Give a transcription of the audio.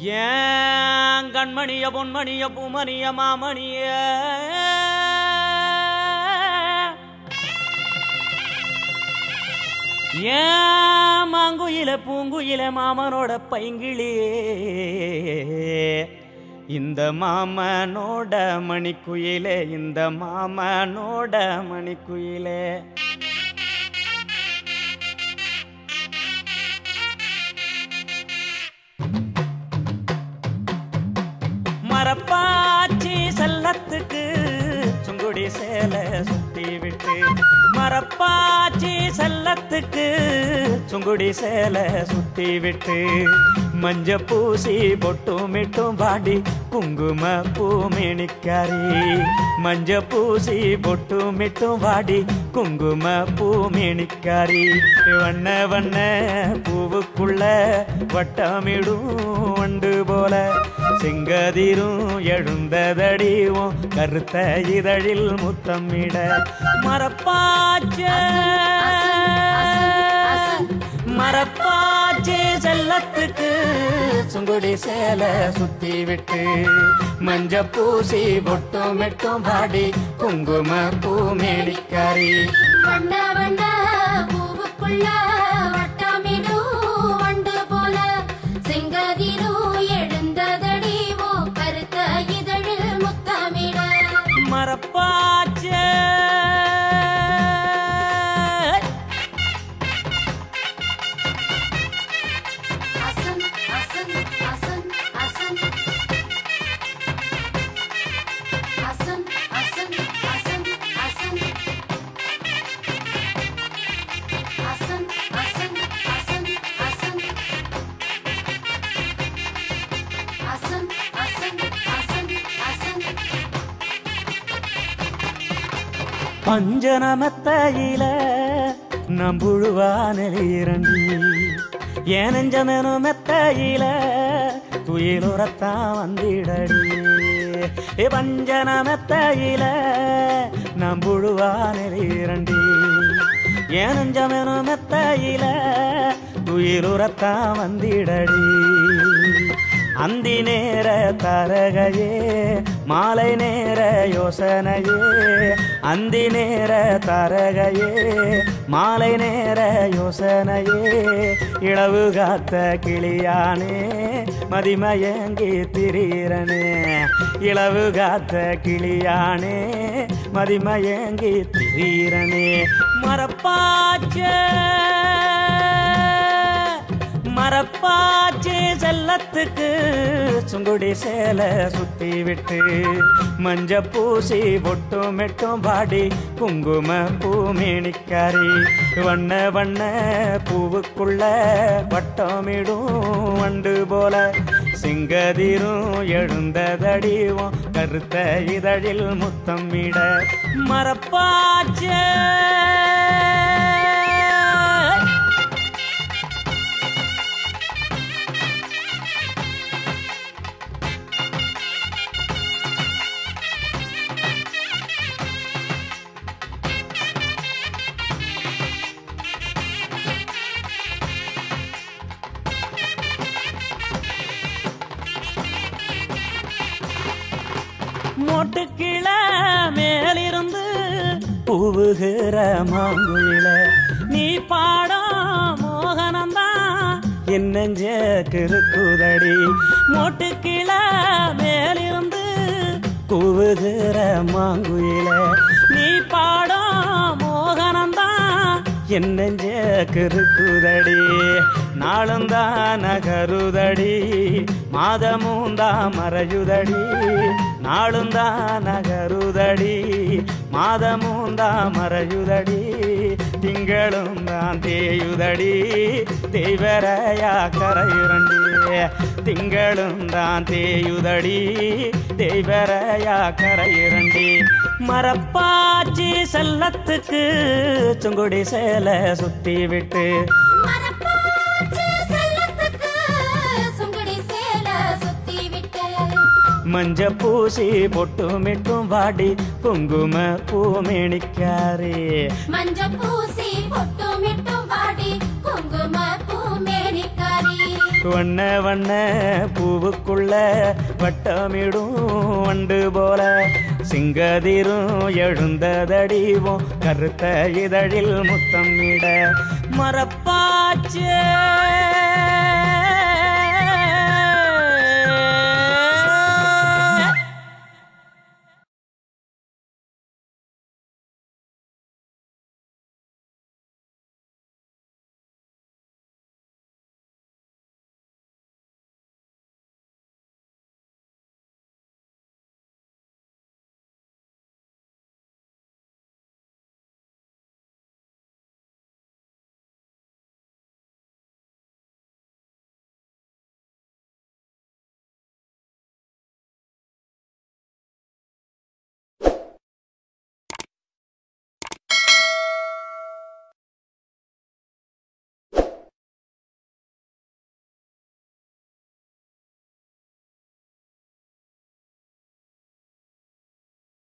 ஏன் கண்மணிய பொன்மணிய பூமணிய மாமணிய ஏன் மாங்குயில பூங்குயில மாமனோட பைங்கிளியே இந்த மாமனோட மணிக்குயிலே இந்த மாமனோட மணிக்குயிலே மரப்பாச்சி செல்லத்துக்கு சுங்குடி சேலை சுத்தி விட்டு மரப்பாச்சி செல்லத்துக்கு சுங்குடி சேலை சுத்தி விட்டு மஞ்ச பூசி பொட்டும் மிட்டும் பாடி குங்கும பூமேனிக்காரி மஞ்ச பூசி பொட்டும் மிட்டும் வாடி குங்கும பூமேனிக்காரி வண்ண வண்ண பூவுக்குள்ள வட்டமிடும் வண்டு போல செங்கதிரும் எழுந்ததடிவும் கருத்த இதழில் முத்தமிட மரப்பாச்ச மரப்பாச்சி செல்லத்துக்கு சுங்குடி சேலை சுத்தி விட்டு மஞ்ச பூசி பொட்டும் மெட்டும் பாடி குங்கும பூமேடிக்காரி வண்ண வண்ண பூவுக்குள்ள வட்டமிடும் வண்டு போல செங்கதிரும் எழுந்ததடி ஓ கருத்த இதழில் முத்தமிட மரப்பாச்ச அசன் அசன் அசன் அசன் அசன் அசன் அசன் அசன் அசன் அசன் அசன் அசன் அசன் அசன் அசன் அசன் பஞ்சனமத்தையில நம்புழுவானில் இரண்டி ஏன் நெஞ்சமெனு மெத்தையில துயிலுறத்தான் வந்திடடி ஏ பஞ்சனமத்தையில நம்புழுவானில் இரண்டி ஏன் நெஞ்சமெனு மெத்தையில துயிலுறத்தான் வந்திடடி அந்தி நேர தரகையே மாலை நேர யோசனையே அந்தி நேர தரகையே மாலை நேர யோசனையே இளவு காத்த கிளியானே மதிமயங்கி திரீரனே இளவு காத்த கிளியானே மதிமயங்கி திரீரனே மரப்பாச்ச மரப்பாச்சி செல்லத்துக்கு சுங்குடி சேலை சுத்தி விட்டு மஞ்ச பூசி பொட்டும் மெட்டும் பாடி குங்கும பூமேனிக்காரி வண்ண வண்ண பூவுக்குள்ள வட்டமிடும் வண்டு போல சிங்கதிரும் எழுந்ததடிவும் கருத்த இதழில் முத்தமிட மரப்பாச்ச மொட்டுக்கிள மேலிருந்து பூவுகிற மாங்குயில நீ பாடம் மோகனந்தான் என் நெஞ்ச கிருக்குதடி மொட்டுக்கிள மேலிருந்து கூவுகிற மாங்குயில நீ பாடம் மோகனந்தான் என் நெஞ்ச கிருக்குதடி நாளும் தான் நகருதடி மாதமும் தான் மறையுதடி நாளும் தான் நகருதடி மாதமும் தான் மறையுதடி திங்களும் தான் தேயுதடி தெய்வரையா கரையுரண்டி திங்களும் தான் தேயுதடி தெய்வரையா கரையுரண்டி மரப்பாச்சி செல்லத்துக்கு சுங்குடி சேலை சுத்தி விட்டு மரப்பாச்சி செல்லத்துக்கு சுங்குடி சேலை சுத்தி விட்டு மஞ்ச பூசி பொட்டு மிட்டும் வாடி குங்கும பூமேனிக்காரே மஞ்ச பூசி பொட்டு மிட்டும் வாடி குங்கும பூமேனிக்காரி வண்ண வண்ண பூவுக்குள்ள வட்டமிடும் வண்டு போல சிங்கதிரும் எழுந்ததடிவோம் கருத்த இதழில் முத்தமிட மரப்பாச்சே